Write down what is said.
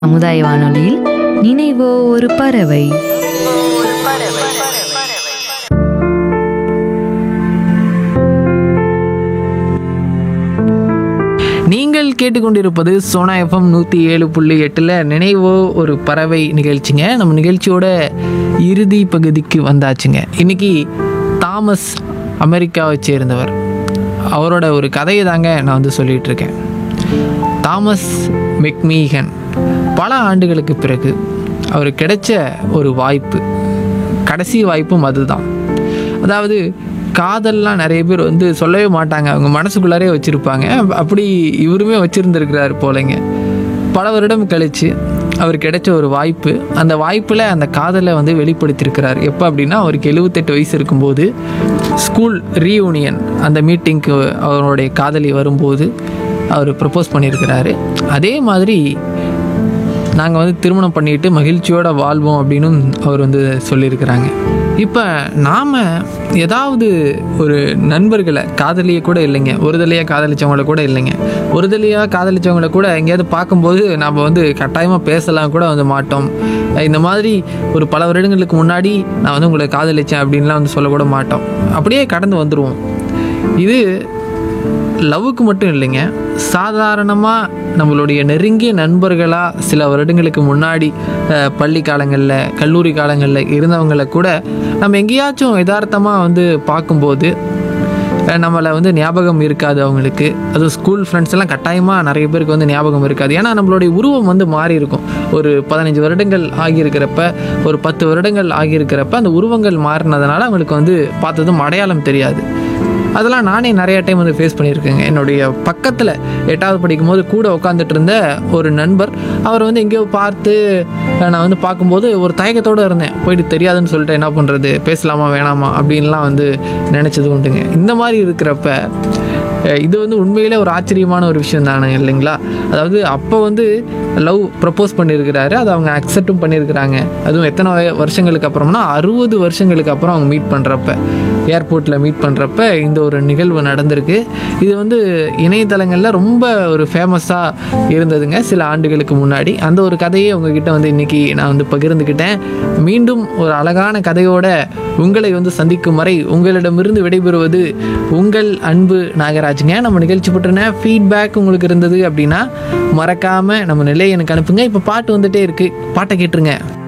சமுதாய வானொலியில் நினைவோ ஒரு பறவை நீங்கள் கேட்டுக்கொண்டிருப்பது சோனா எஃப்எம் நூற்றி ஏழு புள்ளி எட்டில் நினைவோ ஒரு பறவை நிகழ்ச்சிங்க நம்ம நிகழ்ச்சியோட இறுதி பகுதிக்கு வந்தாச்சுங்க இன்னைக்கு தாமஸ் அமெரிக்காவை சேர்ந்தவர் அவரோட ஒரு கதையை தாங்க நான் வந்து சொல்லிட்டு இருக்கேன் தாமஸ் மெக்மீகன் பல ஆண்டுகளுக்கு பிறகு அவருக்கு கிடைச்ச ஒரு வாய்ப்பு கடைசி வாய்ப்பும் அதுதான் அதாவது காதல்லாம் நிறைய பேர் வந்து சொல்லவே மாட்டாங்க அவங்க மனசுக்குள்ளாரே வச்சுருப்பாங்க அப்படி இவருமே வச்சுருந்துருக்கிறாரு போலங்க பல வருடம் கழித்து அவருக்கு கிடைச்ச ஒரு வாய்ப்பு அந்த வாய்ப்பில் அந்த காதலை வந்து வெளிப்படுத்தியிருக்கிறார் எப்போ அப்படின்னா அவருக்கு எழுபத்தெட்டு வயசு இருக்கும்போது ஸ்கூல் ரீயூனியன் அந்த மீட்டிங்க்கு அவருடைய காதலி வரும்போது அவர் ப்ரப்போஸ் பண்ணியிருக்கிறாரு அதே மாதிரி நாங்கள் வந்து திருமணம் பண்ணிட்டு மகிழ்ச்சியோடு வாழ்வோம் அப்படின்னு அவர் வந்து சொல்லியிருக்கிறாங்க இப்போ நாம் ஏதாவது ஒரு நண்பர்களை காதலியை கூட இல்லைங்க ஒரு தலையாக காதலிச்சவங்கள கூட இல்லைங்க ஒரு தலையாக காதலிச்சவங்கள கூட எங்கேயாவது பார்க்கும்போது நாம் வந்து கட்டாயமாக பேசலாம் கூட வந்து மாட்டோம் இந்த மாதிரி ஒரு பல வருடங்களுக்கு முன்னாடி நான் வந்து உங்களை காதலிச்சேன் அப்படின்லாம் வந்து சொல்லக்கூட மாட்டோம் அப்படியே கடந்து வந்துடுவோம் இது லவ்வுக்கு மட்டும் இல்லைங்க சாதாரணமாக நம்மளுடைய நெருங்கிய நண்பர்களாக சில வருடங்களுக்கு முன்னாடி அஹ், பள்ளி காலங்களில் கல்லூரி காலங்களில் இருந்தவங்களை கூட நம்ம எங்கேயாச்சும் யதார்த்தமாக வந்து பார்க்கும்போது அஹ், நம்மளை வந்து ஞாபகம் இருக்காது அவங்களுக்கு அதுவும் ஸ்கூல் ஃப்ரெண்ட்ஸ் எல்லாம் கட்டாயமாக நிறைய பேருக்கு வந்து ஞாபகம் இருக்காது ஏன்னா நம்மளுடைய உருவம் வந்து மாறி இருக்கும் ஒரு பதினஞ்சு வருடங்கள் ஆகியிருக்கிறப்ப ஒரு பத்து வருடங்கள் ஆகியிருக்கிறப்ப அந்த உருவங்கள் மாறினதுனால அவங்களுக்கு வந்து பார்த்ததும் அடையாளம் தெரியாது அதெல்லாம் நானே நிறைய டைம் வந்து ஃபேஸ் பண்ணியிருக்கேங்க என்னுடைய பக்கத்தில் எட்டாவது படிக்கும்போது கூட உட்காந்துட்டு இருந்த ஒரு நண்பர் அவர் வந்து எங்கேயோ பார்த்து அஹ், நான் வந்து பார்க்கும்போது ஒரு தயக்கத்தோடு இருந்தேன் போயிட்டு தெரியாதுன்னு சொல்லிட்டு என்ன பண்ணுறது பேசலாமா வேணாமா அப்படின்லாம் வந்து நினச்சது உண்டுங்க இந்த மாதிரி இருக்கிறப்ப அஹ், இது வந்து உண்மையிலே ஒரு ஆச்சரியமான ஒரு விஷயம் தானே இல்லைங்களா அதாவது அப்போ வந்து லவ் ப்ரப்போஸ் பண்ணியிருக்கிறாரு அதை அவங்க அக்செப்டும் பண்ணியிருக்கிறாங்க அதுவும் எத்தனை வய- வருஷங்களுக்கு அப்புறம்னா அறுபது வருஷங்களுக்கு அப்புறம் அவங்க மீட் பண்ணுறப்ப ஏர்போர்ட்டில் மீட் பண்ணுறப்ப இந்த ஒரு நிகழ்வு நடந்திருக்கு இது வந்து இணையதளங்களில் ரொம்ப ஒரு ஃபேமஸாக இருந்ததுங்க சில ஆண்டுகளுக்கு முன்னாடி அந்த ஒரு கதையை உங்ககிட்ட வந்து இன்னைக்கு நான் வந்து பகிர்ந்துக்கிட்டேன் மீண்டும் ஒரு அழகான கதையோட உங்களை வந்து சந்திக்கும் வரை உங்களிடமிருந்து விடைபெறுவது உங்கள் அன்பு நாகராஜுங்க நம்ம நிகழ்ச்சி பற்றின ஃபீட்பேக் உங்களுக்கு இருந்தது அப்படின்னா மறக்காமல் நம்ம நிலையை எனக்கு அனுப்புங்க இப்போ பாட்டு வந்துட்டே இருக்குது பாட்டை கேட்டுருங்க